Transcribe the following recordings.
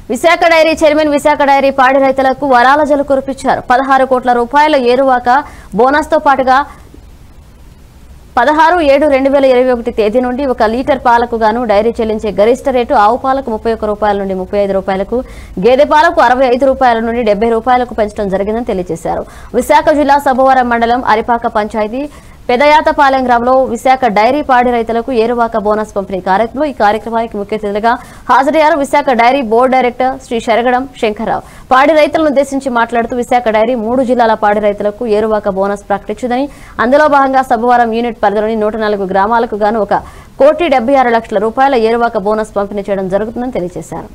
Visakha dairy chairman Visakha dairy పాడి రైతులకు వరాల జలు కురిపించారు పదహారు కోట్ల రూపాయల ఏరువాక బోనస్తో పాటుగా పదహారు ఏడు రెండు వేల ఇరవై ఒకటి తేదీ నుండి ఒక లీటర్ పాలకు గాను డైరీ చెల్లించే గరిష్ట రేటు ఆవు పాలకు ముప్పై ఒక్క రూపాయల నుండి ముప్పై ఐదు రూపాయలకు గేదె పాలకు అరవై ఐదు రూపాయల నుండి డెబ్బై రూపాయలకు పెంచడం జరిగిందని తెలియజేశారు విశాఖ జిల్లా సభవరం మండలం అరిపాక పంచాయతీ పెదయాతపాలెం గ్రామంలో విశాఖ డైరీ పాడి రైతులకు ఏరువాక బోనస్ పంపిణీ కార్యక్రమంలో ఈ కార్యక్రమానికి ముఖ్య అతిథులుగా హాజరయ్యారు Visakha dairy board director Shri Saragadam Shankar Rao పాడి రైతులను ఉద్దేశించి మాట్లాడుతూ విశాఖ డైరీ మూడు జిల్లాల పాడి రైతులకు ఏరువాక బోనస్ ప్రకటించిందని అందులో భాగంగా సభవరం యూనిట్ పరిధిలోని నూట నాలుగు గ్రామాలకు గాను ఒక కోటి డెబ్బై ఆరు లక్షల రూపాయల ఏరువాక బోనస్ పంపిణీ చేయడం జరుగుతుందని తెలియజేశారు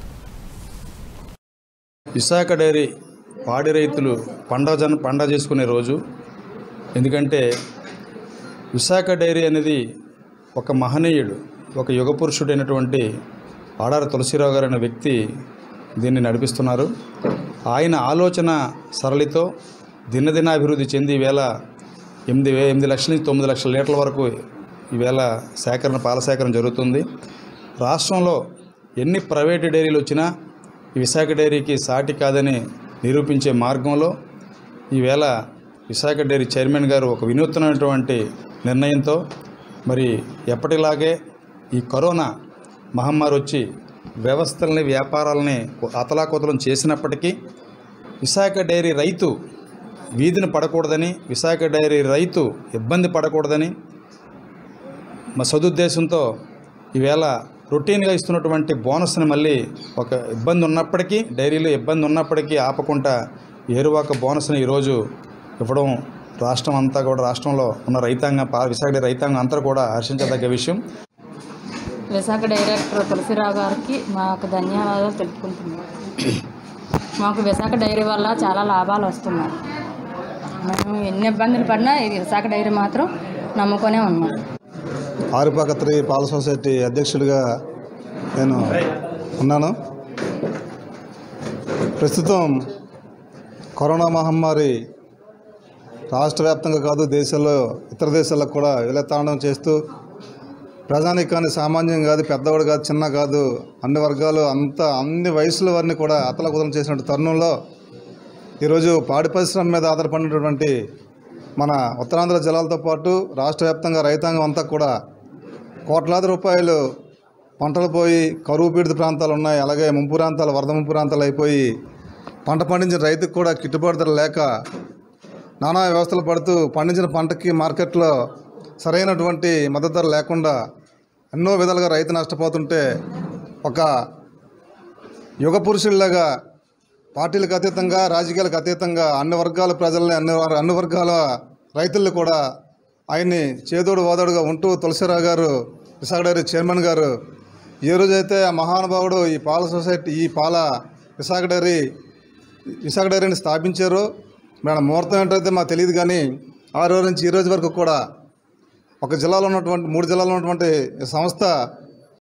విశాఖ డైరీ పాడి రైతులు పండగ జన పండగ చేసుకునే రోజు ఎందుకంటే విశాఖ డైరీ అనేది ఒక మహనీయుడు ఒక యుగ పురుషుడైనటువంటి ఆడారి తులసిరావు గారు అనే వ్యక్తి దీన్ని నడిపిస్తున్నారు ఆయన ఆలోచన సరళితో దినదినాభివృద్ధి చెంది ఈవేళ ఎనిమిది వే ఎనిమిది లక్షల నుంచి తొమ్మిది లక్షల లీటర్ల వరకు ఈవేళ సేకరణ పాల సేకరణ జరుగుతుంది రాష్ట్రంలో ఎన్ని ప్రైవేటు డైరీలు వచ్చినా ఈ విశాఖ డైరీకి సాటి కాదని నిరూపించే మార్గంలో ఈవేళ విశాఖ డైరీ చైర్మన్ గారు ఒక వినూత్నమైనటువంటి నిర్ణయంతో మరి ఎప్పటిలాగే ఈ కరోనా మహమ్మారి వచ్చి వ్యవస్థల్ని వ్యాపారాలని అతలాకుతలం చేసినప్పటికీ విశాఖ డైరీ రైతు వీధిని పడకూడదని విశాఖ డైరీ రైతు ఇబ్బంది పడకూడదని మా సదుద్దేశంతో ఈవేళ రొటీన్గా ఇస్తున్నటువంటి బోనస్ని మళ్ళీ ఒక ఇబ్బంది ఉన్నప్పటికీ డైరీలో ఇబ్బంది ఉన్నప్పటికీ ఆపకుండా ఏరువాక బోనస్ని ఈరోజు ఇవ్వడం రాష్ట్రం అంతా కూడా రాష్ట్రంలో ఉన్న రైతాంగం పా- విశాఖ డైరీ రైతాంగం అంతా కూడా హర్షించదగ్గ విషయం విశాఖ డైరెక్టర్ తులసిరావు గారికి మాకు ధన్యవాదాలు తెలుపుకుంటున్నాం మాకు విశాఖ డైరీ వల్ల చాలా లాభాలు వస్తున్నాయి మేము ఎన్ని ఇబ్బందులు పడినా ఇది విశాఖ డైరీ మాత్రం నమ్ముకొనే ఉన్నాం ఆరుపాకత్రి పాల సొసైటీ అధ్యక్షుడిగా నేను ఉన్నాను ప్రస్తుతం కరోనా మహమ్మారి రాష్ట్ర వ్యాప్తంగా కాదు దేశంలో ఇతర దేశాలకు కూడా విలతాండం చేస్తూ ప్రజానికాన్ని సామాన్యం కాదు పెద్దవాడు కాదు చిన్న కాదు అన్ని వర్గాలు అంత అన్ని వయసుల వారిని కూడా అతలకుతలం చేసిన తరుణంలో ఈరోజు పాడి పరిశ్రమ మీద ఆధారపడినటువంటి మన ఉత్తరాంధ్ర జిల్లాలతో పాటు రాష్ట్ర వ్యాప్తంగా రైతాంగం అంతా కూడా కోట్లాది రూపాయలు పంటలు పోయి కరువు పీడిత ప్రాంతాలు ఉన్నాయి అలాగే ముంపు ప్రాంతాలు వరద ముంపు ప్రాంతాలు అయిపోయి పంట పండించిన రైతుకు కూడా గిట్టుబాటు ధర లేక నానా వ్యవస్థలు పడుతూ పండించిన పంటకి మార్కెట్లో సరైనటువంటి మద్దతు ధర లేకుండా ఎన్నో విధాలుగా రైతు నష్టపోతుంటే ఒక యుగ పురుషుల్లాగా పార్టీలకు అతీతంగా రాజకీయాలకు అతీతంగా అన్ని వర్గాల ప్రజల్ని అన్ని వర్- అన్ని వర్గాల రైతుల్ని కూడా ఆయన్ని చేదోడు వాదోడుగా ఉంటూ తులసిరావు గారు విశాఖ డైరీ చైర్మన్ గారు ఏ రోజైతే ఆ మహానుభావుడు ఈ పాల సొసైటీ ఈ పాల విశాఖ డైరీ విశాఖ డైరీని స్థాపించారో మేడం ముహూర్తం ఏంటైతే మాకు తెలియదు కానీ ఆ రోజు నుంచి ఈ రోజు వరకు కూడా ఒక జిల్లాలో ఉన్నటువంటి మూడు జిల్లాలో ఉన్నటువంటి సంస్థ